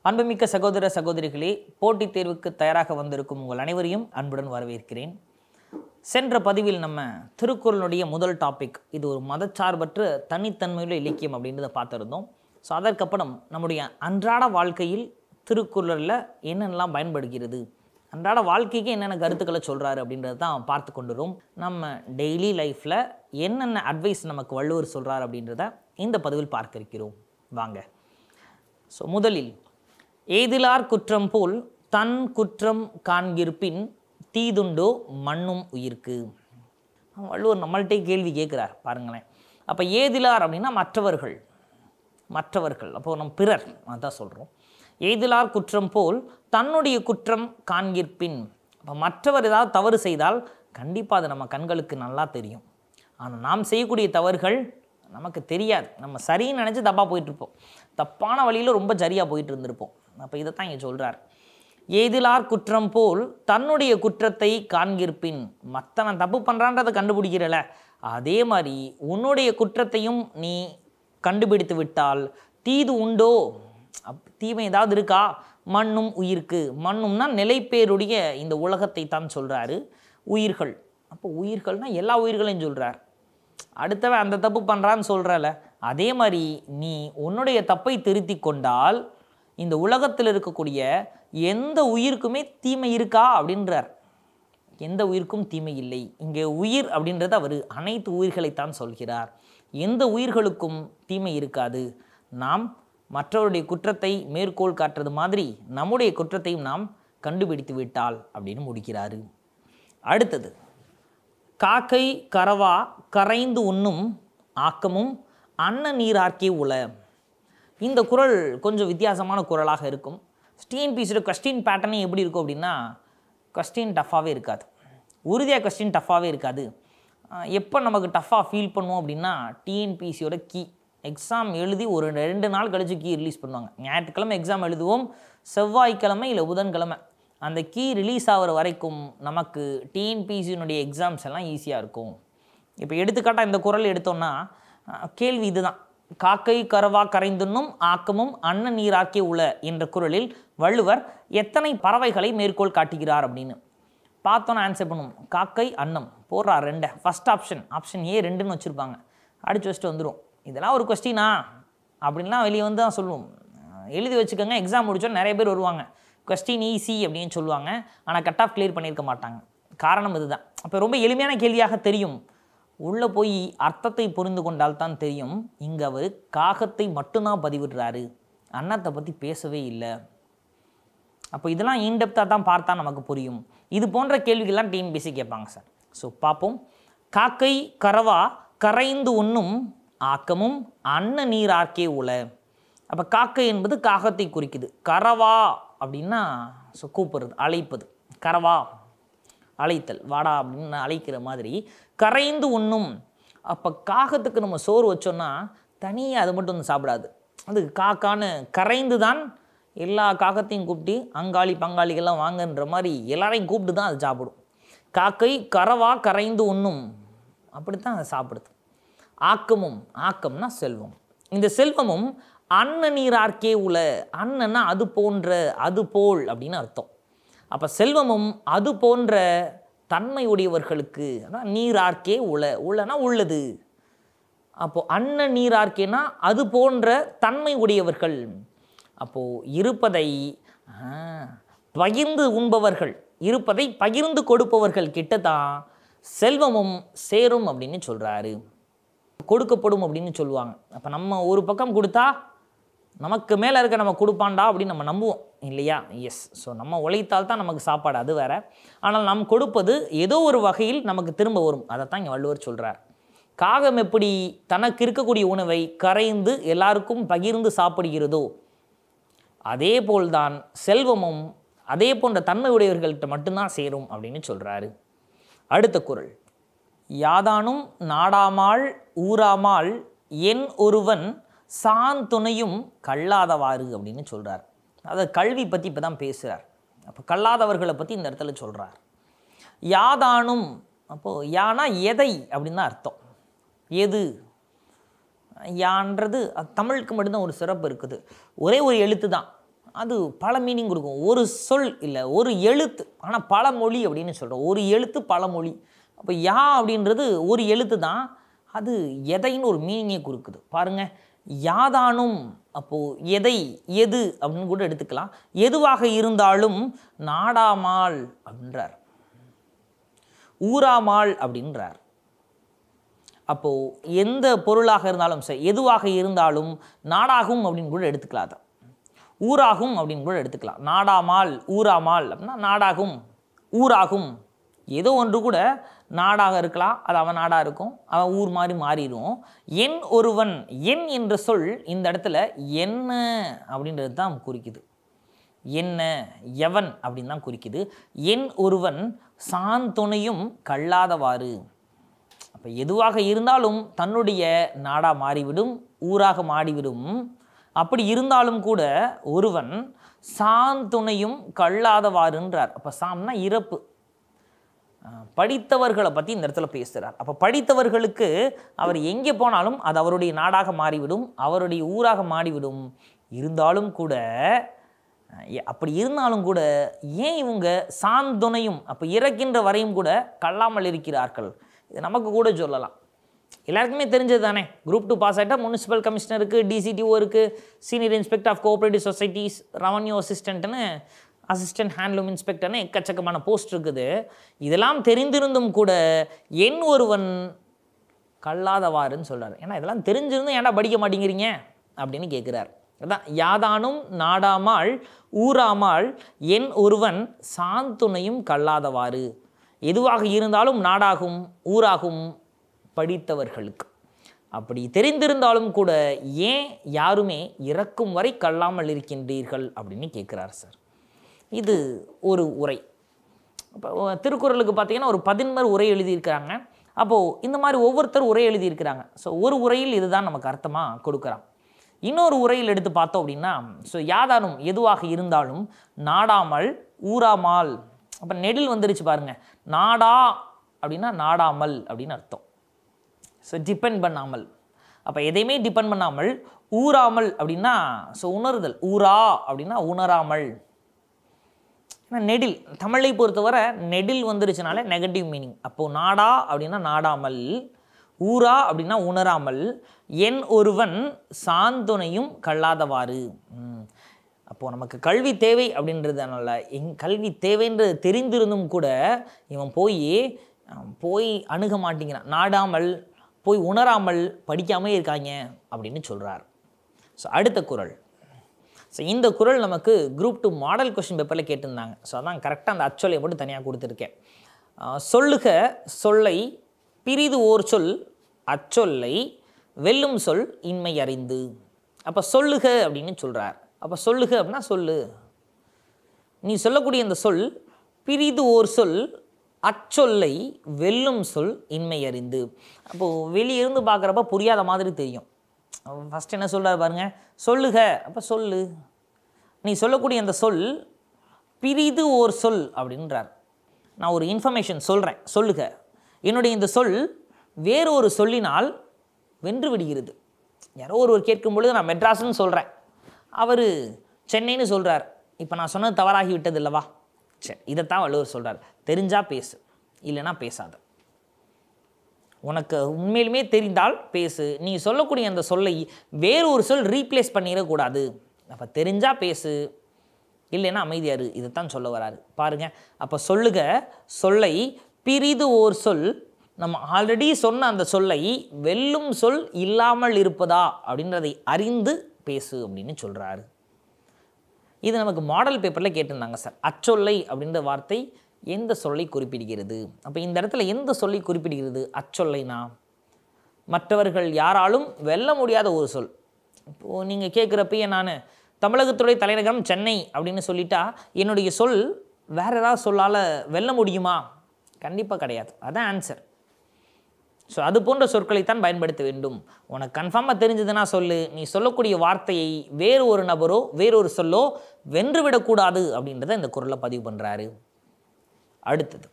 அன்புமிக்க சகோதர சகோதரிகளே போட்டித் தேர்வுக்கு தயாராக வந்திருக்கும் உங்கள் அனைவரையும் அன்புடன் வரவேற்கிறேன் சென்ற பதிவில் நம்ம திருக்குறளுடைய முதல் டாபிக் இது ஒரு மதச்சார்பற்ற தனித்தன்மையுள்ள இலக்கியம் அப்படின்றத பார்த்துருந்தோம் ஸோ அதற்கப்புறம் நம்முடைய அன்றாட வாழ்க்கையில் திருக்குறளில் என்னென்னலாம் பயன்படுகிறது அன்றாட வாழ்க்கைக்கு என்னென்ன கருத்துக்களை சொல்கிறாரு அப்படின்றத தான் பார்த்து கொண்டுரும் நம்ம டெய்லி லைஃப்பில் என்னென்ன அட்வைஸ் நமக்கு வள்ளுவர் சொல்கிறார் அப்படின்றத இந்த பதிவில் பார்க்க இருக்கிறோம் வாங்க ஸோ முதலில் ஏதிலார் குற்றம் போல் தன் குற்றம் காண்கிருப்பின் தீதுண்டோ மண்ணும் உயிர்க்கு வள்ளுவர் நம்மள்கிட்ட கேள்வி கேட்குறார் பாருங்களேன் அப்போ ஏதிலார் அப்படின்னா மற்றவர்கள் மற்றவர்கள் அப்போது நம்ம பிறர் அதான் சொல்கிறோம் எய்திலார் குற்றம் போல் தன்னுடைய குற்றம் காண்கிற்பின் அப்போ மற்றவர் ஏதாவது தவறு செய்தால் கண்டிப்பாக அது நம்ம கண்களுக்கு நல்லா தெரியும் ஆனால் நாம் செய்யக்கூடிய தவறுகள் நமக்கு தெரியாது நம்ம சரின்னு நினச்சி தப்பாக போயிட்டுருப்போம் தப்பான வழியில் ரொம்ப சரியாக போயிட்டு இருந்திருப்போம் அப்போ இதை தான் இங்கே சொல்கிறார் ஏதிலார் குற்றம் போல் தன்னுடைய குற்றத்தை காண்கிற்பின் மற்றவன் தப்பு பண்ணுறான்றதை கண்டுபிடிக்கிறல அதே மாதிரி உன்னுடைய குற்றத்தையும் நீ கண்டுபிடித்து விட்டால் தீது உண்டோ அப் தீமை ஏதாவது இருக்கா மண்ணும் உயிர்க்கு மண்ணும்னா நிலைப்பேருடைய இந்த உலகத்தை தான் சொல்கிறாரு உயிர்கள் அப்போ உயிர்கள்னா எல்லா உயிர்களையும் சொல்கிறார் அடுத்தவன் அந்த தப்பு பண்ணுறான்னு சொல்கிறல அதே மாதிரி நீ உன்னுடைய தப்பை திருத்தி கொண்டால் இந்த உலகத்தில் இருக்கக்கூடிய எந்த உயிருக்குமே தீமை இருக்கா அப்படின்றார் எந்த உயிருக்கும் தீமை இல்லை இங்கே உயிர் அப்படின்றது அவர் அனைத்து உயிர்களைத்தான் சொல்கிறார் எந்த உயிர்களுக்கும் தீமை இருக்காது நாம் மற்றவருடைய குற்றத்தை மேற்கோள் காட்டுறது மாதிரி நம்முடைய குற்றத்தையும் நாம் கண்டுபிடித்து விட்டால் அப்படின்னு முடிக்கிறாரு அடுத்தது காக்கை கரவா கரைந்து உண்ணும் ஆக்கமும் அன்ன நீராக்கி உல இந்த குரல் கொஞ்சம் வித்தியாசமான குரலாக இருக்கும் டிஎன்பிசியோட கொஸ்டின் பேட்டர்னே எப்படி இருக்கும் அப்படின்னா கொஸ்டின் டஃப்பாகவே இருக்காது உறுதியாக கொஸ்டின் டஃப்பாகவே இருக்காது எப்போ நமக்கு டஃப்பாக ஃபீல் பண்ணுவோம் அப்படின்னா டிஎன்பிசியோட கீ எக்ஸாம் எழுதி ஒரு ரெண்டு நாள் கழிச்சு கீ ரிலீஸ் பண்ணுவாங்க ஞாயிற்றுக்கிழமை எக்ஸாம் எழுதுவோம் செவ்வாய்க்கிழமை இல்லை புதன்கிழமை அந்த கீ ரிலீஸ் ஆகிற வரைக்கும் நமக்கு டிஎன்பிசியினுடைய எக்ஸாம்ஸ் எல்லாம் ஈஸியாக இருக்கும் இப்போ எடுத்துக்காட்டாக இந்த குரல் எடுத்தோம்னா அஹ், கேள்வி இதுதான் காக்கை கரவா கரைந்துண்ணும் ஆக்கமும் அன்ன நீராக்கி உள என்ற குரலில் வள்ளுவர் எத்தனை பறவைகளை மேற்கோள் காட்டுகிறார் அப்படின்னு பார்த்தோன்னா ஆன்சர் பண்ணுவோம் காக்கை அன்னம் போடுறா ரெண்டை ஃபஸ்ட் ஆப்ஷன் ஆப்ஷன் ஏ ரெண்டுன்னு வச்சுருப்பாங்க அடிச்சு வச்சுட்டு வந்துடும் இதெல்லாம் ஒரு கொஸ்டினா அப்படின்லாம் வெளியே வந்து தான் சொல்லுவோம் அஹ் எழுதி வச்சுக்கோங்க எக்ஸாம் முடிச்சோன்னு நிறைய பேர் வருவாங்க கொஸ்டின் ஈஸி அப்படின்னு சொல்லுவாங்க ஆனால் கட் ஆஃப் கிளியர் பண்ணியிருக்க மாட்டாங்க காரணம் இதுதான் அப்போ ரொம்ப எளிமையான கேள்வியாக தெரியும் உள்ளே போய் அர்த்தத்தை புரிந்து கொண்டால் தான் தெரியும் இங்கே அவர் காகத்தை மட்டும்தான் பதிவிடுறாரு அன்னத்தை பற்றி பேசவே இல்லை அப்போ இதெல்லாம் இன்டெப்த்தாக தான் பார்த்தா நமக்கு புரியும் இது போன்ற கேள்விகள்லாம் டிஎன்பிசி கேட்பாங்க சார் ஸோ பார்ப்போம் காக்கை கரவா கரைந்து உண்ணும் ஆக்கமும் அன்ன நீராக்கே உல அப்போ காக்கை என்பது காகத்தை குறிக்குது கரவா அப்படின்னா ஸோ கூப்பிடுறது அழைப்பது கரவா அழைத்தல் வாடா அப்படின்னு அழைக்கிற மாதிரி கரைந்து உண்ணும் அப்போ காகத்துக்கு நம்ம சோறு வச்சோன்னா தனியாக அது மட்டும் வந்து சாப்பிடாது அது காக்கான்னு கரைந்து தான் எல்லா காகத்தையும் கூப்பிட்டு அங்காளி பங்காளிகள்லாம் வாங்கன்ற மாதிரி எல்லாரையும் கூப்பிட்டு தான் அது சாப்பிடும் காக்கை கரவா கரைந்து உண்ணும் அப்படித்தான் அது சாப்பிடுது ஆக்கமும் ஆக்கம்னா செல்வம் இந்த செல்வமும் அன்ன நீரார்க்கே உல அன்னன்னா அது போன்ற அது போல் அப்படின்னு அர்த்தம் அப்போ செல்வமும் அது போன்ற தன்மை உடையவர்களுக்கு அதான் நீரார்க்கே உல உலனா உள்ளது அப்போது அன்ன நீரார்க்கேனா அது போன்ற தன்மை உடையவர்கள் அப்போது இருப்பதை ஆ, பகிர்ந்து உண்பவர்கள் இருப்பதை பகிர்ந்து கொடுப்பவர்கள் கிட்ட தான் செல்வமும் சேரும் அப்படின்னு சொல்கிறாரு கொடுக்கப்படும் அப்படின்னு சொல்லுவாங்க அப்போ நம்ம ஒரு பக்கம் கொடுத்தா நமக்கு மேலே இருக்க நம்ம கொடுப்பான்டா அப்படின்னு நம்ம நம்புவோம் இல்லையா எஸ் ஸோ நம்ம உழைத்தால் தான் நமக்கு சாப்பாடு அது வேற ஆனால் நாம் கொடுப்பது ஏதோ ஒரு வகையில் நமக்கு திரும்ப வரும் அதைத்தான் இங்கே வள்ளுவர் சொல்கிறார் காகம் எப்படி தனக்கு இருக்கக்கூடிய உணவை கரைந்து எல்லாருக்கும் பகிர்ந்து சாப்பிடுகிறதோ அதே போல்தான் செல்வமும் அதே போன்ற தன்மை உடையவர்கள்ட்ட மட்டும்தான் சேரும் அப்படின்னு சொல்கிறாரு அடுத்த குறள் யாதானும் நாடாமாள் ஊராமாள் என் ஒருவன் சாந்துணையும் கல்லாதவாறு அப்படின்னு சொல்கிறார் அதாவது கல்வி பற்றி இப்போ தான் பேசுகிறார் அப்போ கல்லாதவர்களை பற்றி இந்த இடத்துல சொல்கிறார் யாதானும் அப்போது யானா எதை அப்படின்னு தான் அர்த்தம் எது யான்றது அது தமிழுக்கு மட்டும்தான் ஒரு சிறப்பு இருக்குது ஒரே ஒரு எழுத்து தான் அது பல மீனிங் கொடுக்கும் ஒரு சொல் இல்லை ஒரு எழுத்து ஆனால் பல மொழி அப்படின்னு சொல்கிறோம் ஒரு எழுத்து பல மொழி அப்போ யா அப்படின்றது ஒரு எழுத்து தான் அது எதைன்னு ஒரு மீனிங்கே கொடுக்குது பாருங்க யாதானும் அப்போது எதை எது அப்படின்னு கூட எடுத்துக்கலாம் எதுவாக இருந்தாலும் நாடாமால் அப்படின்றார் ஊராமால் அப்படின்றார் அப்போது எந்த பொருளாக இருந்தாலும் சரி எதுவாக இருந்தாலும் நாடாகும் அப்படின்னு கூட எடுத்துக்கலாம் அதை ஊராகும் அப்படின்னு கூட எடுத்துக்கலாம் நாடாமால் ஊராமால் அப்படின்னா நாடாகும் ஊராகும் ஏதோ ஒன்று கூட நாடாக இருக்கலாம் அது அவன் நாடாக இருக்கும் அவன் ஊர் மாதிரி மாறிடும் என் ஒருவன் என் என்ற சொல் இந்த இடத்துல என்ன அப்படின்றது தான் குறிக்குது என்ன எவன் அப்படின்னு தான் குறிக்குது என் ஒருவன் சாந்துணையும் கல்லாதவாறு அப்போ எதுவாக இருந்தாலும் தன்னுடைய நாடாக மாறிவிடும் ஊராக மாறிவிடும் அப்படி இருந்தாலும் கூட ஒருவன் சாந்துணையும் கல்லாதவாறுன்றார் அப்போ சாம்னா இறப்பு அஹ் படித்தவர்களை பற்றி இந்த இடத்துல பேசுகிறார் அப்போ படித்தவர்களுக்கு அவர் எங்கே போனாலும் அது அவருடைய நாடாக மாறிவிடும் அவருடைய ஊராக மாறிவிடும் இருந்தாலும் கூட அஹ் எ- அப்படி இருந்தாலும் கூட ஏன் இவங்க சாந்துணையும் அப்போ இறக்கின்ற வரையும் கூட கல்லாமல் இருக்கிறார்கள் இது நமக்கு கூட சொல்லலாம் எல்லாருக்குமே தெரிஞ்சது தானே குரூப் டூ பாஸ் ஆகிட்டா முனிசிபல் கமிஷனருக்கு டிசிடிஓ இருக்குது senior inspector of cooperative societies revenue அசிஸ்டண்ட்னு அசிஸ்டன்ட் ஹேண்ட்லூம் இன்ஸ்பெக்டர்னு எக்கச்சக்கமான போஸ்ட் இருக்குது இதெல்லாம் தெரிந்திருந்தும் கூட என் ஒருவன் கல்லாதவாறுன்னு சொல்றாரு ஏன்னா இதெல்லாம் தெரிஞ்சிருந்தும் ஏன்டா படிக்க மாட்டேங்கிறீங்க அப்படின்னு கேட்குறார் அதான் யாதானும் நாடாமாள் ஊராமாள் என் ஒருவன் சாந்துணையும் கல்லாதவாறு எதுவாக இருந்தாலும் நாடாகும் ஊராகும் படித்தவர்களுக்கு அப்படி தெரிந்திருந்தாலும் கூட ஏன் யாருமே இறக்கும் வரை கல்லாமல் இருக்கின்றீர்கள் அப்படின்னு கேட்குறார் சார் இது ஒரு உரை இப்போ திருக்குறளுக்கு பார்த்தீங்கன்னா ஒரு பதின்மர் உரை எழுதியிருக்கிறாங்க அப்போது இந்த மாதிரி ஒவ்வொருத்தர் உரை எழுதியிருக்கிறாங்க ஸோ ஒரு உரையில் இதுதான் நமக்கு அர்த்தமாக கொடுக்குறான் இன்னொரு உரையில் எடுத்து பார்த்தோம் அப்படின்னா ஸோ யாதானும் எதுவாக இருந்தாலும் நாடாமல் ஊராமால் அப்போ நெடில் வந்துருச்சு பாருங்க நாடா அப்படின்னா நாடாமல் அப்படின்னு அர்த்தம் ஸோ டிபெண்ட் பண்ணாமல் அப்போ எதையுமே டிபெண்ட் பண்ணாமல் ஊறாமல் அப்படின்னா ஸோ உணர்தல் ஊரா அப்படின்னா உணராமல் ஏன்னா நெடில் தமிழை பொறுத்தவரை நெடில் வந்துருச்சுனாலே நெகட்டிவ் மீனிங் அப்போது நாடா அப்படின்னா நாடாமல் ஊரா அப்படின்னா உணராமல் என் ஒருவன் சாந்துணையும் கல்லாதவாறு ம். அப்போது நமக்கு கல்வி தேவை அப்படின்றதுனால எங் கல்வி தேவைன்றது தெரிந்திருந்தும் கூட இவன் போய் அஹ், போய் அணுக மாட்டேங்கிறான் நாடாமல் போய் உணராமல் படிக்காமல் இருக்காங்க அப்படின்னு சொல்கிறார் ஸோ அடுத்த குறள் ஸோ இந்த குறள் நமக்கு குரூப் டூ மாடல் கொஷின் பேப்பரில் கேட்டிருந்தாங்க ஸோ அதான் கரெக்டாக அந்த அச்சொல்லை மட்டும் தனியாக கொடுத்துருக்கேன் ஆஹ் சொல்லுக சொல்லை பிரிது ஓர் சொல் அச்சொல்லை வெல்லும் சொல் இன்மை அறிந்து அப்போ சொல்லுக அப்படின்னு சொல்கிறார் அப்போ சொல்லுக அப்படின்னா சொல்லு நீ சொல்லக்கூடிய இந்த சொல் பிரிது ஓர் சொல் அச்சொல்லை வெல்லும் சொல் இன்மை அறிந்து அப்போது வெளியிருந்து பார்க்குறப்ப புரியாத மாதிரி தெரியும் ஃபஸ்ட் என்ன சொல்றாரு பாருங்க சொல்லுக அப்போ சொல்லு நீ சொல்லக்கூடிய அந்த சொல் பிரிது ஓர் சொல் அப்படின்றார் நான் ஒரு இன்ஃபர்மேஷன் சொல்கிறேன் சொல்லுக என்னுடைய இந்த சொல் வேறொரு சொல்லினால் வென்று விடுகிறது யாரோ ஒருவர் கேட்கும் பொழுது நான் மெட்ராஸ்னு சொல்கிறேன் அவர் சென்னைன்னு சொல்கிறார் இப்போ நான் சொன்னது தவறாகி விட்டது இல்லவா சரி இதைத்தான் வள்ளுவர் சொல்கிறார் தெரிஞ்சா பேசு இல்லைன்னா பேசாத உனக்கு உண்மையிலுமே தெரிந்தால் பேசு நீ சொல்லக்கூடிய அந்த சொல்லை வேறு ஒரு சொல் ரீப்ளேஸ் பண்ணிடக்கூடாது அப்போ தெரிஞ்சா பேசு இல்லைன்னா அமைதியாரு இதைத்தான் சொல்ல வராரு பாருங்க அப்போ சொல்லுக சொல்லை பிரிது ஓர் சொல் நம்ம ஆல்ரெடி சொன்ன அந்த சொல்லை வெல்லும் சொல் இல்லாமல் இருப்பதா அப்படின்றதை அறிந்து பேசு அப்படின்னு சொல்கிறாரு இது நமக்கு மாடல் பேப்பரில் கேட்டிருந்தாங்க சார் அச்சொல்லை அப்படின்ற வார்த்தை எந்த சொல்லை குறிப்பிடுகிறது அப்போ இந்த இடத்துல எந்த சொல்லை குறிப்பிடுகிறது அச்சொல்லைனா மற்றவர்கள் யாராலும் வெல்ல முடியாத ஒரு சொல் இப்போது நீங்கள் கேட்குறப்பயே நான் தமிழகத்துடைய தலைநகரம் சென்னை அப்படின்னு சொல்லிட்டா என்னுடைய சொல் வேற ஏதாவது சொல்லால் வெல்ல முடியுமா கண்டிப்பாக கிடையாது அதான் ஆன்சர் ஸோ அது போன்ற சொற்களைத்தான் பயன்படுத்த வேண்டும் உனக்கு கன்ஃபார்மாக தெரிஞ்சதுன்னா சொல்லு நீ சொல்லக்கூடிய வார்த்தையை வேறு ஒரு நபரோ வேறொரு சொல்லோ வென்றுவிடக்கூடாது அப்படின்றத இந்த குரலை பதிவு பண்ணுறாரு அடுத்தது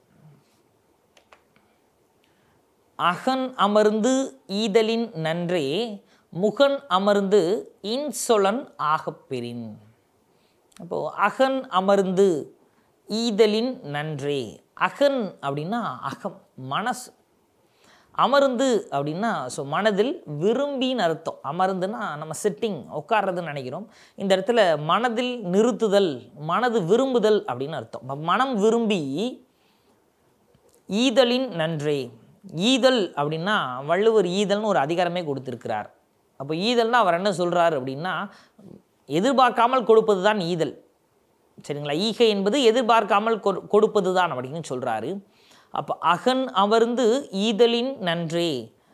அகன் அமர்ந்து ஈதலின் நன்றே முகன் அமர்ந்து இன்சொலன் ஆகப்பெறின் அப்போது அகன் அமர்ந்து ஈதலின் நன்றே அகன் அப்படின்னா அகம் மனசு அமர்ந்து அப்படின்னா ஸோ மனதில் விரும்பின்னு அர்த்தம் அமர்ந்துன்னா நம்ம சிட்டிங் உட்கார்றதுன்னு நினைக்கிறோம் இந்த இடத்துல மனதில் நிறுத்துதல் மனது விரும்புதல் அப்படின்னு அர்த்தம் அப்ப மனம் விரும்பி ஈதலின் நன்றே ஈதல் அப்படின்னா வள்ளுவர் ஈதல்னு ஒரு அதிகாரமே கொடுத்திருக்கிறார் அப்போ ஈதல்னா அவர் என்ன சொல்றார் அப்படின்னா எதிர்பார்க்காமல் கொடுப்பது தான் ஈதல் சரிங்களா ஈகை என்பது எதிர்பார்க்காமல் கொ- கொடுப்பது தான் அப்படின்னு சொல்றாரு அப்போ அகன் அமர்ந்து ஈதலின் நன்றே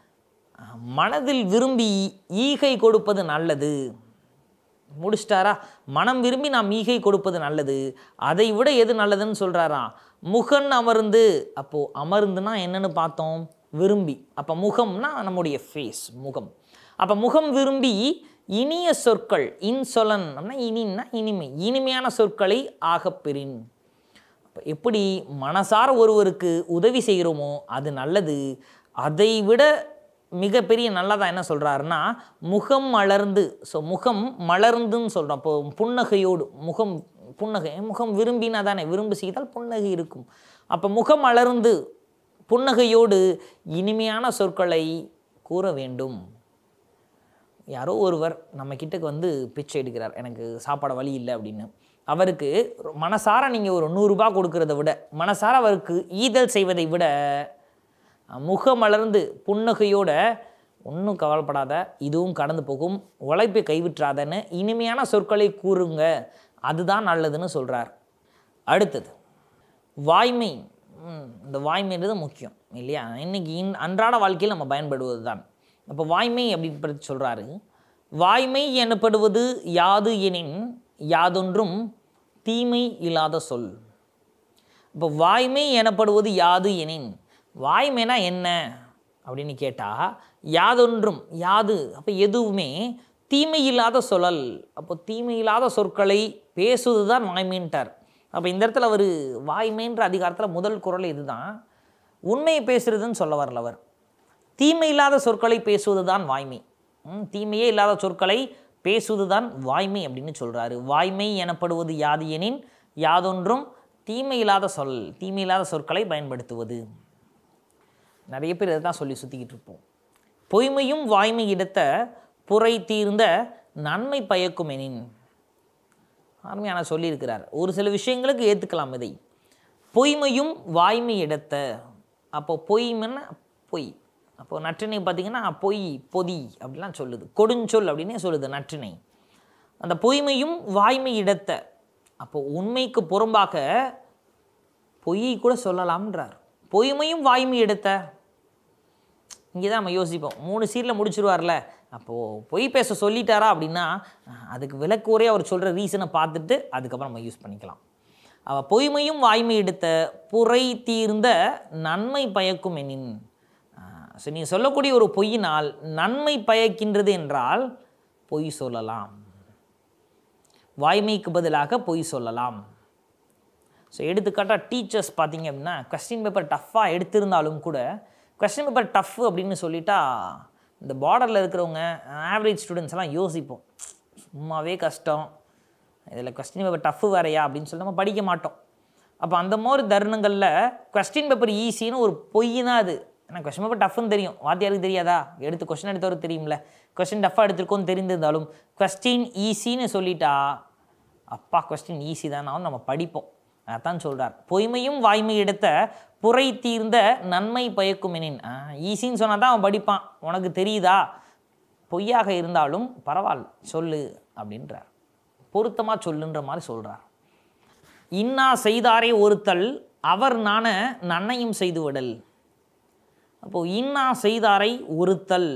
மனதில் விரும்பி ஈகை கொடுப்பது நல்லது முடிச்சிட்டாரா மனம் விரும்பி நாம் ஈகை கொடுப்பது நல்லது அதை விட எது நல்லதுன்னு சொல்றாராம் முகன் அமர்ந்து அப்போ அமர்ந்துனா என்னன்னு பார்த்தோம் விரும்பி அப்போ முகம்னா நம்முடைய ஃபேஸ் முகம் அப்போ முகம் விரும்பி இனிய சொற்கள் இன்சொலன் அப்படின்னா இனின்னா இனிமை இனிமையான சொற்களை ஆகப்பெறின் அப்ப எப்படி மனசார ஒருவருக்கு உதவி செய்கிறோமோ அது நல்லது அதை விட மிகப்பெரிய நல்லதா என்ன சொல்றாருன்னா முகம் மலர்ந்து ஸோ முகம் மலர்ந்துன்னு சொல்கிறோம் அப்போ புன்னகையோடு முகம் புன்னகை முகம் விரும்பினா தானே விரும்பி செய்தால் புன்னகை இருக்கும் அப்போ முகம் மலர்ந்து புன்னகையோடு இனிமையான சொற்களை கூற வேண்டும் யாரோ ஒருவர் நம்ம கிட்டக்கு வந்து பிச்சை எடுக்கிறார் எனக்கு சாப்பாட வழி இல்லை அப்படின்னு அவருக்கு மனசார நீங்கள் ஒரு நூறுரூபா கொடுக்கறத விட மனசார அவருக்கு ஈதல் செய்வதை விட முகமலர்ந்து புன்னகையோட ஒன்றும் கவலைப்படாத இதுவும் கடந்து போகும் உழைப்பை கைவிட்றாதன்னு இனிமையான சொற்களை கூறுங்க அதுதான் நல்லதுன்னு சொல்கிறார் அடுத்தது வாய்மை ம், இந்த வாய்மைன்றது முக்கியம் இல்லையா இன்னைக்கு இன் அன்றாட வாழ்க்கையில் நம்ம பயன்படுவது தான் அப்போ வாய்மை அப்படின்னு பற்றி சொல்கிறாரு வாய்மை எனப்படுவது யாது எனின் யாதொன்றும் தீமை இல்லாத சொல் இப்போ வாய்மை எனப்படுவது யாது எனின் வாய்மைனா என்ன அப்படின்னு கேட்டால் யாதொன்றும் யாது அப்போ எதுவுமே தீமை இல்லாத சொல்லல் அப்போ தீமை இல்லாத சொற்களை பேசுவது தான் வாய்மைன்ட்டார் அப்போ இந்த இடத்துல அவர் வாய்மைன்ற அதிகாரத்தில் முதல் குறள் இதுதான் உண்மையை பேசுறதுன்னு சொல்ல வரல அவர் தீமை இல்லாத சொற்களை பேசுவது தான் வாய்மை ம், தீமையே இல்லாத சொற்களை பேசுவது தான் வாய்மை அப்படின்னு சொல்றாரு வாய்மை எனப்படுவது யாது எனின் யாதொன்றும் தீமை இல்லாத சொல் தீமை இல்லாத சொற்களை பயன்படுத்துவது நிறைய பேர் இதை தான் சொல்லி சுற்றிக்கிட்டு இருப்போம் பொய்மையும் வாய்மை இடத்த புரை தீர்ந்த நன்மை பயக்கும் எனின் அருமையான சொல்லியிருக்கிறார் ஒரு சில விஷயங்களுக்கு ஏற்றுக்கலாம் இதை பொய்மையும் வாய்மை இடத்த அப்போ பொய்மைன்னா பொய் அப்போ நற்றினை பார்த்தீங்கன்னா பொய் பொதி அப்படிலாம் சொல்லுது கொடுஞ்சொல் அப்படின்னே சொல்லுது நற்றினை அந்த பொய்மையும் வாய்மை இடத்த அப்போ உண்மைக்கு புறம்பாக பொய்யை கூட சொல்லலாம்ன்றார் பொய்மையும் வாய்மை எடுத்த இங்கே தான் நம்ம யோசிப்போம் மூணு சீரில் முடிச்சிருவார்ல அப்போது பொய் பேச சொல்லிட்டாரா அப்படின்னா அஹ், அதுக்கு விளக்குவரே அவர் சொல்கிற ரீசனை பார்த்துட்டு அதுக்கப்புறம் நம்ம யூஸ் பண்ணிக்கலாம் அவ பொய்மையும் வாய்மை எடுத்த புரை தீர்ந்த நன்மை பயக்கும் எனின் ஸோ நீங்கள் சொல்லக்கூடிய ஒரு பொய்யினால் நன்மை பயக்கின்றது என்றால் பொய் சொல்லலாம் வாய்மைக்கு பதிலாக பொய் சொல்லலாம் ஸோ எடுத்துக்காட்டாக டீச்சர்ஸ் பார்த்தீங்க அப்படின்னா கொஸ்டின் பேப்பர் டஃப்பாக எடுத்திருந்தாலும் கூட கொஸ்டின் பேப்பர் டஃப் அப்படின்னு சொல்லிட்டா இந்த பார்டரில் இருக்கிறவங்க ஆவரேஜ் ஸ்டூடெண்ட்ஸ் எல்லாம் யோசிப்போம் சும்மாவே கஷ்டம் இதில் கொஸ்டின் பேப்பர் டஃப் வேறையா அப்படின்னு சொல்லி நம்ம படிக்க மாட்டோம் அப்போ அந்த மாதிரி தருணங்களில் கொஸ்டின் பேப்பர் ஈஸின்னு ஒரு பொய் தான் அது ஏன்னா கொஸ்டின் பேப்பர் டஃப்னு தெரியும் வாத்தியாருக்கு தெரியாதா எடுத்து கொஸ்டின் எடுத்தவருக்கு தெரியும்ல கொஸ்டின் டஃப்பாக எடுத்திருக்கோன்னு தெரிந்திருந்தாலும் கொஸ்டின் ஈஸின்னு சொல்லிட்டா அப்பா கொஸ்டின் ஈஸி தான் நம்ம படிப்போம் அதான் சொல்றார் பொய்மையும் வாய்மை எடுத்த புரை தீர்ந்த நன்மை பயக்கும் எனின் ஈஸின்னு சொன்னா தான் அவன் படிப்பான் உனக்கு தெரியுதா பொய்யாக இருந்தாலும் பரவாயில்ல சொல்லு அப்படின்றார் பொருத்தமா சொல்லுன்ற மாதிரி சொல்றார் இன்னா செய்தாரே ஒருத்தல் அவர் நாண நன்னையும் செய்து விடல் அப்போ இன்னா செய்தாரை ஒருத்தல்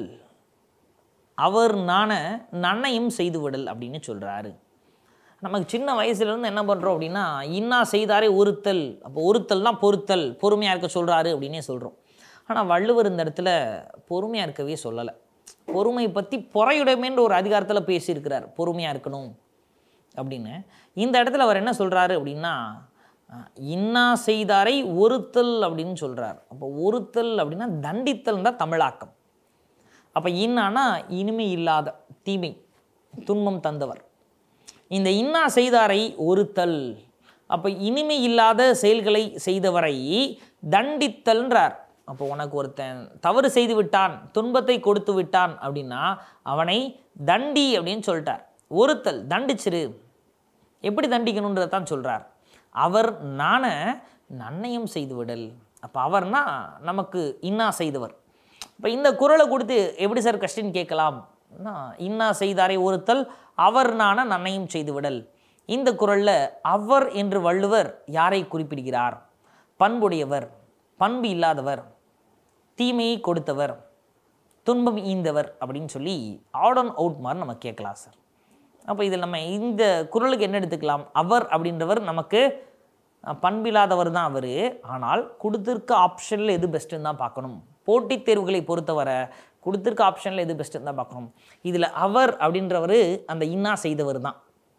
அவர் நாண நன்னையும் செய்து விடல் அப்படின்னு சொல்றாரு நமக்கு சின்ன வயசுலேருந்து என்ன பண்ணுறோம் அப்படின்னா இன்னா செய்தாரே ஒருத்தல் அப்போ ஒருத்தல் தான் பொறுத்தல் பொறுமையாக இருக்க சொல்கிறாரு அப்படின்னே சொல்கிறோம் ஆனால் வள்ளுவர் இந்த இடத்துல பொறுமையாக இருக்கவே சொல்லலை பொறுமை பற்றி பொறையுடைமைன்ற ஒரு அதிகாரத்தில் பேசியிருக்கிறார் பொறுமையாக இருக்கணும் அப்படின்னு இந்த இடத்துல அவர் என்ன சொல்கிறாரு அப்படின்னா அஹ், இன்னா செய்தாரை ஒருத்தல் அப்படின்னு சொல்கிறார் அப்போ ஒருத்தல் அப்படின்னா தண்டித்தல் தான் தமிழாக்கம் அப்போ இன்னானா இனிமை இல்லாத தீமை துன்பம் தந்தவர் இந்த இன்னா செய்தாரை ஒருத்தல் அப்போ இனிமை இல்லாத செயல்களை செய்தவரை தண்டித்தல்ன்றார் அப்போ உனக்கு ஒருத்தன் தவறு செய்து விட்டான் துன்பத்தை கொடுத்து விட்டான் அப்படின்னா அவனை தண்டி அப்படின்னு சொல்லிட்டார் ஒருத்தல் தண்டிச்சிரு எப்படி தண்டிக்கணுன்றதை தான் சொல்கிறார் அவர் நாண நன்னயம் செய்து விடல் அப்போ அவர்னா நமக்கு இன்னா செய்தவர் இப்போ இந்த குரலை கொடுத்து எப்படி சார் கொஸ்டின் கேட்கலாம் இன்னா செய்தாரை ஒருத்தல் அவர் நாண நன்னயம் செய்து விடல் இந்த குரலில் அவர் என்று வள்ளுவர் யாரை குறிப்பிடுகிறார் பண்புடையவர் பண்பு இல்லாதவர் தீமையை கொடுத்தவர் துன்பம் ஈந்தவர் அப்படின்னு சொல்லி ஆட் அண்ட் அவுட் மாதிரி நம்ம கேட்கலாம் சார் அப்போ இதில் நம்ம இந்த குரலுக்கு என்ன எடுத்துக்கலாம் அவர் அப்படின்றவர் நமக்கு அஹ், பண்பில்லாதவர் தான் அவர் ஆனால் கொடுத்துருக்க ஆப்ஷனில் எது பெஸ்ட்டுன்னு தான் பார்க்கணும் போட்டித் தேர்வுகளை பொறுத்தவரை கொடுத்துருக்க ஆப்ஷனில் எது பெஸ்ட்டுன்னு தான் பார்க்கணும் இதில் அவர் அப்படின்றவர் அந்த இன்னா செய்தவர் தான்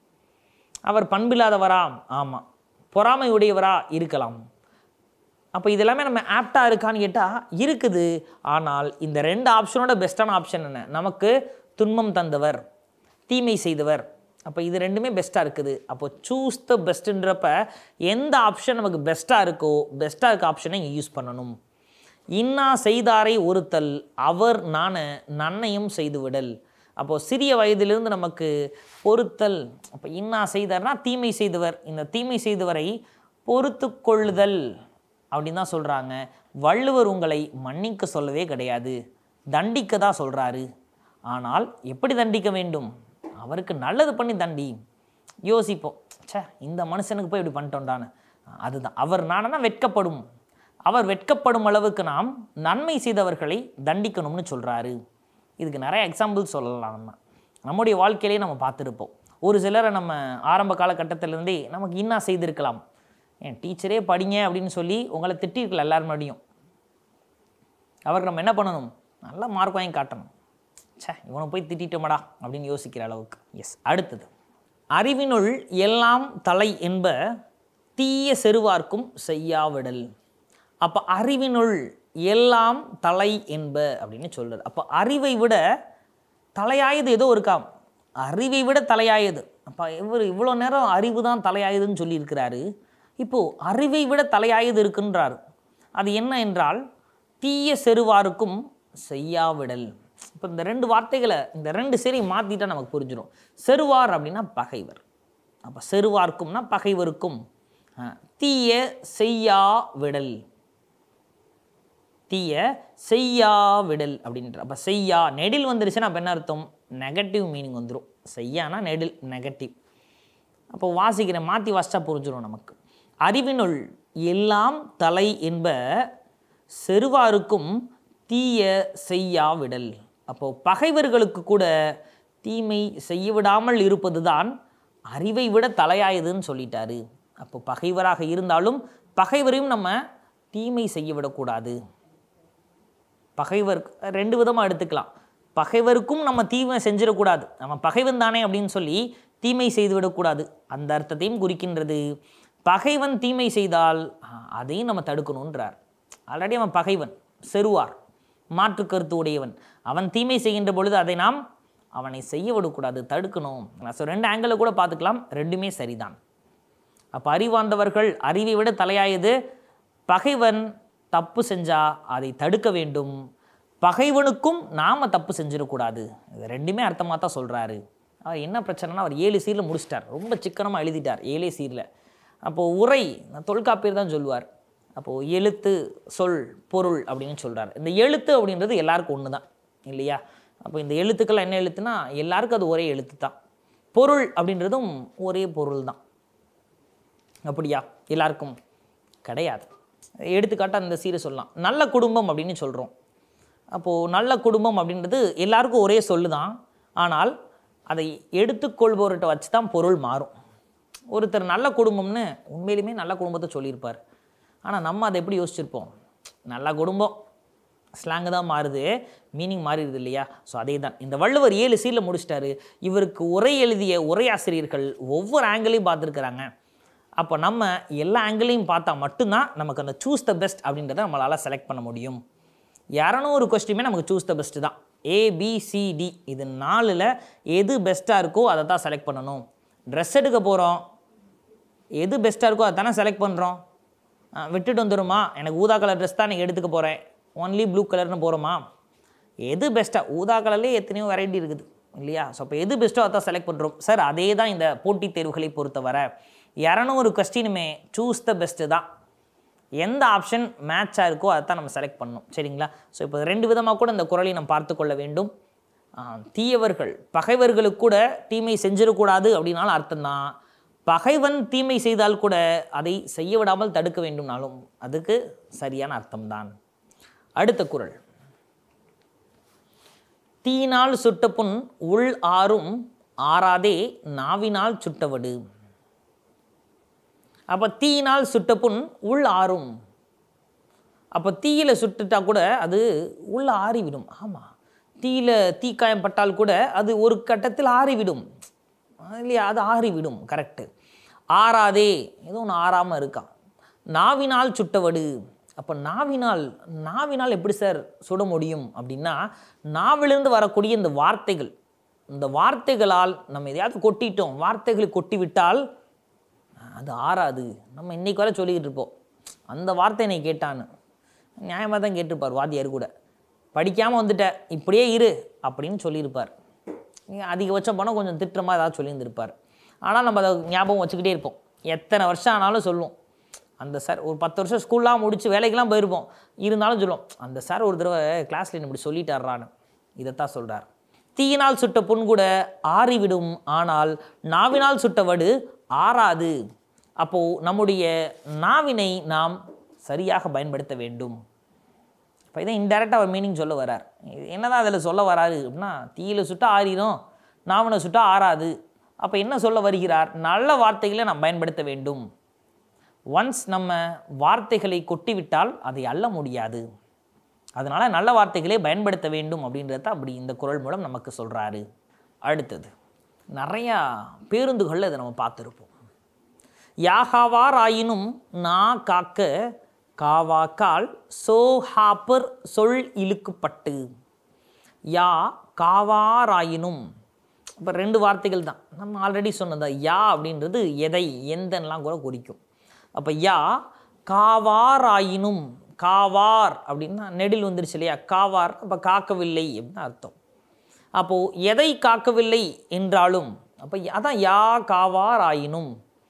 அவர் பண்பில்லாதவரா ஆமாம் பொறாமை உடையவரா இருக்கலாம் அப்போ இதெல்லாமே நம்ம ஆப்டாக இருக்கான்னு கேட்டால் இருக்குது ஆனால் இந்த ரெண்டு ஆப்ஷனோட பெஸ்ட்டான ஆப்ஷன் என்ன நமக்கு துன்பம் தந்தவர் தீமை செய்தவர் அப்போ இது ரெண்டுமே பெஸ்ட்டாக இருக்குது அப்போ சூஸ் த பெஸ்ட்டுன்றப்ப எந்த ஆப்ஷன் நமக்கு பெஸ்ட்டாக இருக்கோ பெஸ்ட்டாக இருக்க ஆப்ஷனை இங்கே யூஸ் பண்ணணும் இன்னா செய்தாரை ஒருத்தல் அவர் நாண நன்னயம் செய்து விடல் அப்போது சிறிய வயதிலிருந்து நமக்கு பொறுத்தல் அப்போ இன்னா செய்தார்னா தீமை செய்தவர் இந்த தீமை செய்தவரை பொறுத்து கொள்ளுதல் அப்படின்னு தான் சொல்கிறாங்க வள்ளுவர் உங்களை மன்னிக்க சொல்லவே கிடையாது தண்டிக்க தான் சொல்கிறாரு ஆனால் எப்படி தண்டிக்க வேண்டும் அவருக்கு நல்லது பண்ணி தண்டி யோசிப்போம் ச்சே இந்த மனுஷனுக்கு போய் இப்படி பண்ணிட்டோண்டான்னு அதுதான் அவர் நானா வெட்கப்படும் அவர் வெட்கப்படும் அளவுக்கு நாம் நன்மை செய்தவர்களை தண்டிக்கணும்னு சொல்கிறாரு இதுக்கு நிறைய எக்ஸாம்பிள் சொல்லலாம் நம்ம நம்முடைய வாழ்க்கையிலே நம்ம பார்த்துருப்போம் ஒரு சிலரை நம்ம ஆரம்ப காலகட்டத்திலேருந்தே நமக்கு இன்னா செய்திருக்கலாம் என் டீச்சரே படிங்க அப்படின்னு சொல்லி உங்களை திட்டிருக்கலாம் எல்லாரும் முன்னாடியும் அவருக்கு நம்ம என்ன பண்ணணும் நல்ல மார்க் வாங்கி காட்டணும் ச்சே இவனை போய் திட்டிட்டோமடா அப்படின்னு யோசிக்கிற அளவுக்கு எஸ் அடுத்தது அறிவினுள் எல்லாம் தலை என்ப தீய செருவார்க்கும் செய்யாவிடல் அப்போ அறிவினுள் எல்லாம் தலை என்ப அப்படின்னு சொல்றாரு அப்போ அறிவை விட தலையாயது ஏதோ இருக்காம் அறிவை விட தலையாயது அப்போ இவர் இவ்வளோ நேரம் அறிவு தான் தலையாயதுன்னு சொல்லியிருக்கிறாரு இப்போது அறிவை விட தலையாயது இருக்குன்றார் அது என்ன என்றால் தீய செருவாருக்கும் செய்யாவிடல் இப்போ இந்த ரெண்டு வார்த்தைகளை இந்த ரெண்டு சரி மாற்றிட்டா நமக்கு புரிஞ்சிடும் செருவார் அப்படின்னா பகைவர் அப்போ செருவார்க்கும்னா பகைவருக்கும் ஆ, தீய செய்யா விடல் தீய செய்யா விடல் அப்படின்ற அப்போ செய்யா நெடில் வந்துருச்சுன்னா அப்போ என்ன அர்த்தம் நெகட்டிவ் மீனிங் வந்துடும் செய்யானா நெடில் நெகட்டிவ் அப்போ வாசிக்கிறேன் மாற்றி வாசிச்சா புரிஞ்சிடும் நமக்கு அறிவினுள் எல்லாம் தலை என்ப செருவாருக்கும் தீய செய்யா விடல் அப்போ பகைவர்களுக்கு கூட தீமை செய்ய விடாமல் இருப்பது தான் அறிவை விட தலையாயதுன்னு சொல்லிட்டாரு அப்போ பகைவராக இருந்தாலும் பகைவரையும் நம்ம தீமை செய்ய விடக்கூடாது பகைவர் ரெண்டு விதமாக எடுத்துக்கலாம் பகைவருக்கும் நம்ம தீமை செஞ்சிடக்கூடாது நம்ம பகைவன் தானே அப்படின்னு சொல்லி தீமை செய்து விடக்கூடாது அந்த அர்த்தத்தையும் குறிக்கின்றது பகைவன் தீமை செய்தால் ஆ, அதையும் நம்ம தடுக்கணுன்றார் ஆல்ரெடி அவன் பகைவன் செருவார் மாற்று கருத்து உடையவன் அவன் தீமை செய்கின்ற பொழுது அதை நாம் அவனை செய்ய விடக்கூடாது தடுக்கணும் ஸோ ரெண்டு ஆங்கிளில் கூட பார்த்துக்கலாம் ரெண்டுமே சரிதான் அப்போ அறிவார்ந்தவர்கள் அறிவை விட தலையாயது பகைவன் தப்பு செஞ்சா அதை தடுக்க வேண்டும் பகைவனுக்கும் நாம தப்பு செஞ்சிடக்கூடாது இது ரெண்டுமே அர்த்தமாக தான் சொல்கிறாரு அவர் என்ன பிரச்சனைனா அவர் ஏழு சீரில் முடிச்சிட்டார் ரொம்ப சிக்கனமாக எழுதிட்டார் ஏழே சீரில் அப்போது உரை நான் தொல்காப்பியர் தான் சொல்லுவார் அப்போது எழுத்து சொல் பொருள் அப்படின்னு சொல்றார் இந்த எழுத்து அப்படின்றது எல்லாருக்கும் ஒன்று தான் இல்லையா அப்போ இந்த எழுத்துக்கள் என்ன எழுத்துனா எல்லாருக்கும் அது ஒரே எழுத்து தான் பொருள் அப்படின்றதும் ஒரே பொருள் தான் அப்படியா எல்லாருக்கும் கிடையாது எடுத்துக்காட்டாக இந்த சீரை சொல்லலாம் நல்ல குடும்பம் அப்படின்னு சொல்கிறோம் அப்போது நல்ல குடும்பம் அப்படின்றது எல்லாருக்கும் ஒரே சொல்லு தான் ஆனால் அதை எடுத்துக்கொள்பவர்கிட்ட வச்சு தான் பொருள் மாறும் ஒருத்தர் நல்ல குடும்பம்னு உண்மையிலுமே நல்ல குடும்பத்தை சொல்லியிருப்பார் ஆனால் நம்ம அதை எப்படி யோசிச்சிருப்போம் நல்ல குடும்பம் ஸ்லாங்கு தான் மாறுது மீனிங் மாறிடுது இல்லையா ஸோ அதே தான் இந்த வள்ளுவர் ஏழு சீரில் முடிச்சிட்டாரு இவருக்கு உரை எழுதிய உரையாசிரியர்கள் ஒவ்வொரு ஆங்கிளையும் பார்த்துருக்குறாங்க அப்போ நம்ம எல்லா ஆங்கிளையும் பார்த்தா மட்டும்தான் நமக்கு அந்த சூஸ் த பெஸ்ட் அப்படின்றத நம்மளால் செலக்ட் பண்ண முடியும் இரநூறு கொஸ்டினுமே நமக்கு சூஸ் த பெஸ்ட்டு தான் ஏபிசிடி இது நாலில் எது பெஸ்ட்டாக இருக்கோ அதை தான் செலக்ட் பண்ணணும் ட்ரெஸ் எடுக்க போகிறோம் எது பெஸ்ட்டாக இருக்கோ அதை தானே செலக்ட் பண்ணுறோம் விட்டுட்டு வந்துடுமா எனக்கு ஊதா கலர் ட்ரெஸ் தான் நீங்கள் எடுத்துக்க போகிறேன் ஒன்லி ப்ளூ கலர்னு போகிறோமா எது பெஸ்ட்டாக ஊதா கலர்லேயே எத்தனையோ வெரைட்டி இருக்குது இல்லையா ஸோ அப்போ எது பெஸ்ட்டோ அதான் செலக்ட் பண்ணுறோம் சார் அதே தான் இந்த போட்டித் தேர்வுகளை பொறுத்தவரை இரநூறு கொஸ்டினுமே சூஸ் த பெஸ்ட்டு தான் எந்த ஆப்ஷன் மேட்சாக இருக்கோ அதை தான் நம்ம செலக்ட் பண்ணணும் சரிங்களா ஸோ இப்போ ரெண்டு விதமாக கூட இந்த குரலை நம்ம பார்த்து கொள்ள வேண்டும் ஆ, தீயவர்கள் பகைவர்களுக்கு கூட தீமை செஞ்சிடக்கூடாது அப்படின்னாலும் அர்த்தம்தான் பகைவன் தீமை செய்தால் கூட அதை செய்ய விடாமல் தடுக்க வேண்டும்னாலும் அதுக்கு சரியான அர்த்தம்தான் அடுத்த குறள் தீயினால் சுட்ட புண் உள் ஆறும் ஆறாதே நாவினால் சுட்டவடு அப்போ தீயினால் சுட்ட புண் உள் ஆறும் அப்போ தீயில சுட்டுட்டா கூட அது உள்ள ஆறிவிடும் ஆமாம் தீயில தீக்காயம் பட்டால் கூட அது ஒரு கட்டத்தில் ஆறிவிடும் இல்லையா அது ஆறிவிடும் கரெக்டு ஆறாதே ஏதோ ஒன்று ஆறாமல் இருக்கான் நாவினால் சுட்டவடு அப்போ நாவினால் நாவினால் எப்படி சார் சுட முடியும் அப்படின்னா நாவிலிருந்து வரக்கூடிய இந்த வார்த்தைகள் இந்த வார்த்தைகளால் நம்ம எதையாவது கொட்டிட்டோம் வார்த்தைகளை கொட்டி விட்டால் அது ஆறாது நம்ம இன்னைக்கு வரை சொல்லிக்கிட்டு இருப்போம் அந்த வார்த்தை என்னை கேட்டான்னு நியாயமாக தான் கேட்டிருப்பார் வாத்தியார் கூட படிக்காமல் வந்துட்ட இப்படியே இரு அப்படின்னு சொல்லியிருப்பார் நீங்கள் அதிகபட்சம் போனால் கொஞ்சம் திட்டமாக ஏதாவது சொல்லியிருந்திருப்பார் ஆனால் நம்ம அதை ஞாபகம் வச்சுக்கிட்டே இருப்போம் எத்தனை வருஷம் ஆனாலும் சொல்லுவோம் அந்த சார் ஒரு பத்து வருஷம் ஸ்கூல்லாம் முடித்து வேலைக்கெல்லாம் போயிருப்போம் இருந்தாலும் சொல்லுவோம் அந்த சார் ஒரு தடவை கிளாஸில் இப்படி சொல்லிட்டாரான்னு இதைத்தான் சொல்கிறார் தீயினால் சுட்ட புண் கூட ஆறிவிடும் ஆனால் நாவினால் சுட்ட வடு ஆறாது அப்போது நம்முடைய நாவினை நாம் சரியாக பயன்படுத்த வேண்டும் இப்போ இதை இன்டெரக்டாக அவர் மீனிங் சொல்ல வரார் இது என்னதான் அதில் சொல்ல வராரு அப்படின்னா தீயில சுட்டா ஆறிடும் நாவனை சுட்டா ஆறாது அப்போ என்ன சொல்ல வருகிறார் நல்ல வார்த்தைகளை நாம் பயன்படுத்த வேண்டும் ஒன்ஸ் நம்ம வார்த்தைகளை கொட்டிவிட்டால் அதை அள்ள முடியாது அதனால் நல்ல வார்த்தைகளே பயன்படுத்த வேண்டும் அப்படின்றத அப்படி இந்த குரல் மூலம் நமக்கு சொல்கிறாரு அடுத்தது நிறையா பேருந்துகளில் இதை நம்ம பார்த்துருப்போம் யாகாவார் ஆயினும் நா காக்க காவாக்கால் சோ ஹாப்பர் சொல் இழுக்குப்பட்டு யா காவாராயினும் இப்போ ரெண்டு வார்த்தைகள் தான் நம்ம ஆல்ரெடி சொன்னதா யா அப்படின்றது எதை எந்தன்லாம் கூட குறிக்கும் அப்போ யா காவாராயினும் காவார் அப்படின்னா நெடில் வந்துருச்சு இல்லையா காவார் அப்போ காக்கவில்லை அப்படின்னு அர்த்தம் அப்போது எதை காக்கவில்லை என்றாலும் அப்போ அதான் யா காவார் ஆயினும்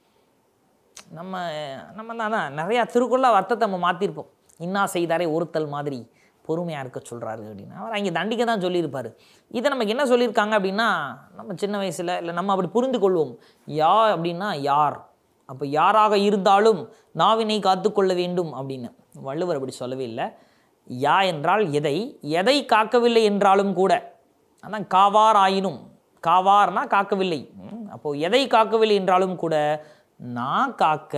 நம்ம நம்ம தான் அதான் நிறையா திருக்குறள் அர்த்தத்தை நம்ம மாற்றிருப்போம் இன்னா செய்தாரே ஒருத்தல் மாதிரி பொறுமையாக இருக்க சொல்கிறாரு அப்படின்னு அவர் அங்கே தண்டிக்க தான் சொல்லியிருப்பார் இதை நமக்கு என்ன சொல்லியிருக்காங்க அப்படின்னா நம்ம சின்ன வயசில் இல்லை நம்ம அப்படி புரிந்து கொள்வோம் யா அப்படின்னா யார் அப்போ யாராக இருந்தாலும் நாவினை காத்துக்கொள்ள வேண்டும் அப்படின்னு வள்ளுவர் அப்படி சொல்லவே இல்லை யா என்றால் எதை எதை காக்கவில்லை என்றாலும் கூட அதான் காவார் ஆயினும் காவார்னா காக்கவில்லை ம், அப்போ எதை காக்கவில்லை என்றாலும் கூட நான் காக்க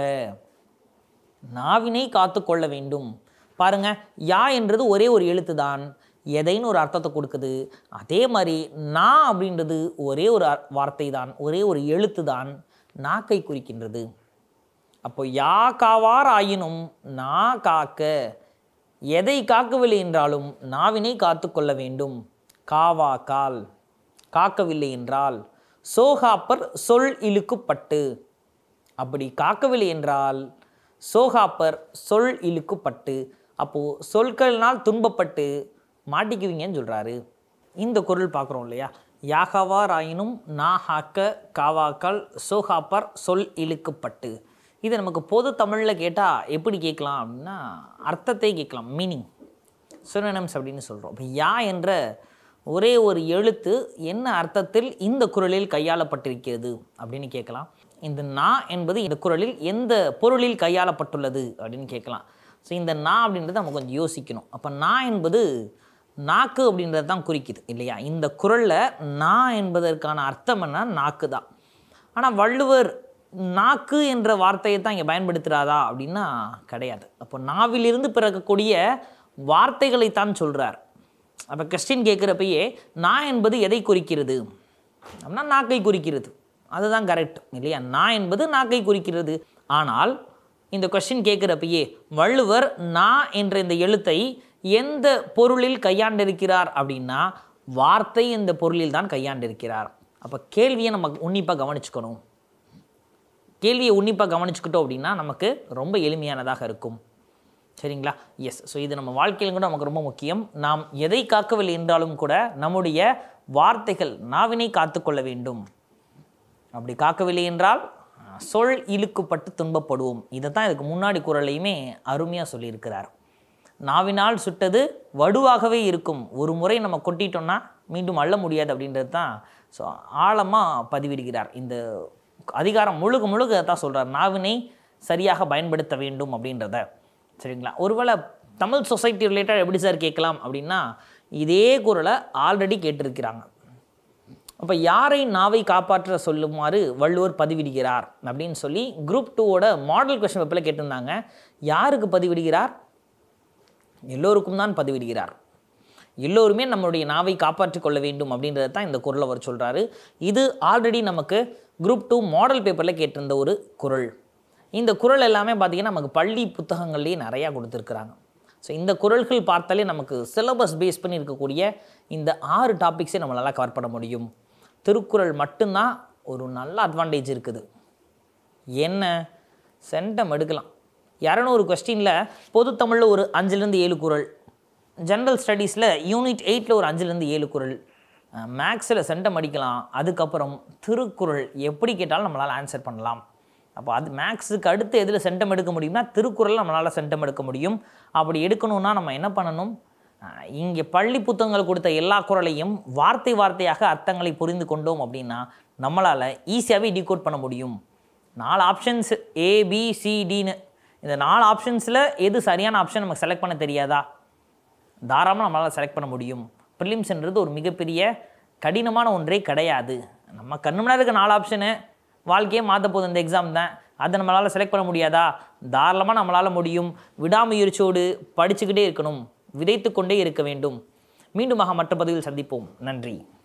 நாவினை காத்து கொள்ள வேண்டும் பாருங்க யா என்றது ஒரே ஒரு எழுத்து தான் எதைன்னு ஒரு அர்த்தத்தை கொடுக்குது அதே மாதிரி நான் அப்படின்றது ஒரே ஒரு அர்- வார்த்தை தான் ஒரே ஒரு எழுத்து தான் நாக்கை குறிக்கின்றது அப்போ யா காவார் ஆயினும் நா காக்க எதை காக்கவில்லை என்றாலும் நாவினை காத்து கொள்ள வேண்டும் காவா கால் காக்கவில்லை என்றால் சோகாப்பர் சொல் இழுக்குப்பட்டு அப்படி காக்கவில்லை என்றால் சோகாப்பர் சொல் இழுக்குப்பட்டு அப்போது சொற்களினால் துன்பப்பட்டு மாட்டிக்குவீங்கன்னு சொல்கிறாரு இந்த குரல் பார்க்குறோம் இல்லையா யாகாவார் ஆயினும் நா ஹாக்க காவாக்கால் சோகாப்பர் சொல் இழுக்குப்பட்டு இது நமக்கு பொது தமிழில் கேட்டால் எப்படி கேட்கலாம் அப்படின்னா அர்த்தத்தை கேட்கலாம் மீனிங் சினோனிம்ஸ் அப்படின்னு சொல்கிறோம் இப்போ யா என்ற ஒரே ஒரு எழுத்து என்ன அர்த்தத்தில் இந்த குறளில் கையாளப்பட்டிருக்கிறது அப்படின்னு கேட்கலாம் இந்த நா என்பது இந்த குறளில் எந்த பொருளில் கையாளப்பட்டுள்ளது அப்படின்னு கேட்கலாம் ஸோ இந்த நா அப்படின்றத நம்ம கொஞ்சம் யோசிக்கணும் அப்போ நா என்பது நாக்கு அப்படின்றது தான் குறிக்குது இல்லையா இந்த குறளில் நா என்பதற்கான அர்த்தம் என்ன நாக்கு தான் ஆனால் வள்ளுவர் நாக்கு என்ற வார்த்தையை தான் இங்கே பயன்படுத்துகிறாரா அப்படின்னா கிடையாது அப்போ நாவிலிருந்து பிறக்கக்கூடிய வார்த்தைகளை தான் சொல்கிறார் அப்போ கொஸ்டின் கேட்குறப்பயே நான் என்பது எதை குறிக்கிறது அப்படின்னா நாக்கை குறிக்கிறது அதுதான் கரெக்ட் இல்லையா நான் என்பது நாக்கை குறிக்கிறது ஆனால் இந்த கொஸ்டின் கேட்குறப்பயே வள்ளுவர் நா என்ற இந்த எழுத்தை எந்த பொருளில் கையாண்டிருக்கிறார் அப்படின்னா வார்த்தை இந்த பொருளில் தான் கையாண்டிருக்கிறார் அப்போ கேள்வியை நம்ம உன்னிப்பாக கவனிச்சுக்கணும் கேள்வியை உன்னிப்பாக கவனிச்சுக்கிட்டோம் அப்படின்னா நமக்கு ரொம்ப எளிமையானதாக இருக்கும் சரிங்களா எஸ் ஸோ இது நம்ம வாழ்க்கையிலும் கூட நமக்கு ரொம்ப முக்கியம் நாம் எதை காக்கவில்லை என்றாலும் கூட நம்முடைய வார்த்தைகள் நாவினை காத்துக்கொள்ள வேண்டும் அப்படி காக்கவில்லை என்றால் அஹ், சொல் இழுக்குப்பட்டு துன்பப்படுவோம் இதை தான் இதுக்கு முன்னாடி குரலையுமே அருமையாக சொல்லியிருக்கிறார் நாவினால் சுட்டது வடுவாகவே இருக்கும் ஒரு முறை நம்ம கொட்டிட்டோம்னா மீண்டும் அள்ள முடியாது அப்படின்றது தான் ஸோ ஆழமாக பதிவிடுகிறார் இந்த அதிகாரம் முழுக்க முழுக்க தான் சொல்கிறார் நாவினை சரியாக பயன்படுத்த வேண்டும் அப்படின்றத சரிங்களா ஒருவேளை தமிழ் சொசைட்டி ரிலேட்டட் எப்படி சார் கேட்கலாம் அப்படின்னா இதே குரலை ஆல்ரெடி கேட்டிருக்கிறாங்க அப்போ யாரை நாவை காப்பாற்ற சொல்லுமாறு வள்ளுவர் பதிவிடுகிறார் அப்படின்னு சொல்லி குரூப் டூவோட மாடல் கொஸ்டின் பேப்பரில் கேட்டிருந்தாங்க யாருக்கு பதிவிடுகிறார் எல்லோருக்கும் தான் பதிவிடுகிறார் எல்லோருமே நம்மளுடைய நாவை காப்பாற்றிக் கொள்ள வேண்டும் அப்படின்றத தான் இந்த குரல் அவர் சொல்கிறாரு இது ஆல்ரெடி நமக்கு குரூப் டூ மாடல் பேப்பரில் கேட்டிருந்த ஒரு குரல் இந்த குரல் எல்லாமே பார்த்திங்கன்னா நமக்கு பள்ளி புத்தகங்கள்லேயே நிறையா கொடுத்துருக்குறாங்க ஸோ இந்த குரல்கள் பார்த்தாலே நமக்கு சிலபஸ் பேஸ் பண்ணி இருக்கக்கூடிய இந்த ஆறு டாபிக்ஸே நம்மளால் கவர் பண்ண முடியும் திருக்குறள் மட்டும்தான் ஒரு நல்ல அட்வான்டேஜ் இருக்குது என்ன சென்டம் எடுக்கலாம் இரநூறு கொஸ்டினில் பொது தமிழில் ஒரு அஞ்சுலேருந்து ஏழு குறள் ஜென்ரல் ஸ்டடீஸில் யூனிட் எயிட்டில் ஒரு அஞ்சுலேருந்து ஏழு குறள் மேக்ஸில் சென்டம் அடிக்கலாம் அதுக்கப்புறம் திருக்குறள் எப்படி கேட்டாலும் நம்மளால் ஆன்சர் பண்ணலாம் அப்போ அது மேக்ஸுக்கு அடுத்து எதில் சென்டம் எடுக்க முடியும்னா திருக்குறள் நம்மளால் சென்டம் எடுக்க முடியும் அப்படி எடுக்கணும்னா நம்ம என்ன பண்ணணும் இங்கே பள்ளி புத்தகங்கள் கொடுத்த எல்லா குறளையும் வார்த்தை வார்த்தையாக அர்த்தங்களை புரிந்து கொண்டோம் அப்படின்னா நம்மளால் ஈஸியாகவே டீகோட் பண்ண முடியும் நாலு ஆப்ஷன்ஸ் ஏ பி சி டின்னு இந்த நாலு ஆப்ஷன்ஸில் எது சரியான ஆப்ஷன் நமக்கு செலக்ட் பண்ண தெரியாதா தாராளமாக நம்மளால் செலக்ட் பண்ண முடியும் ப்ரிலிம்ஸ்ன்றது ஒரு மிகப்பெரிய கடினமான ஒன்றே கிடையாது நம்ம கண்ணு முன்னாடி இருக்க நாலு ஆப்ஷனு வாழ்க்கையே மாற்ற போகுது இந்த எக்ஸாம் தான் அதை நம்மளால் செலக்ட் பண்ண முடியாதா தாராளமாக நம்மளால் முடியும் விடாமுயற்சியோடு படிச்சுக்கிட்டே இருக்கணும் விதைத்து கொண்டே இருக்க வேண்டும் மீண்டுமாக மற்ற பதிவில் சந்திப்போம் நன்றி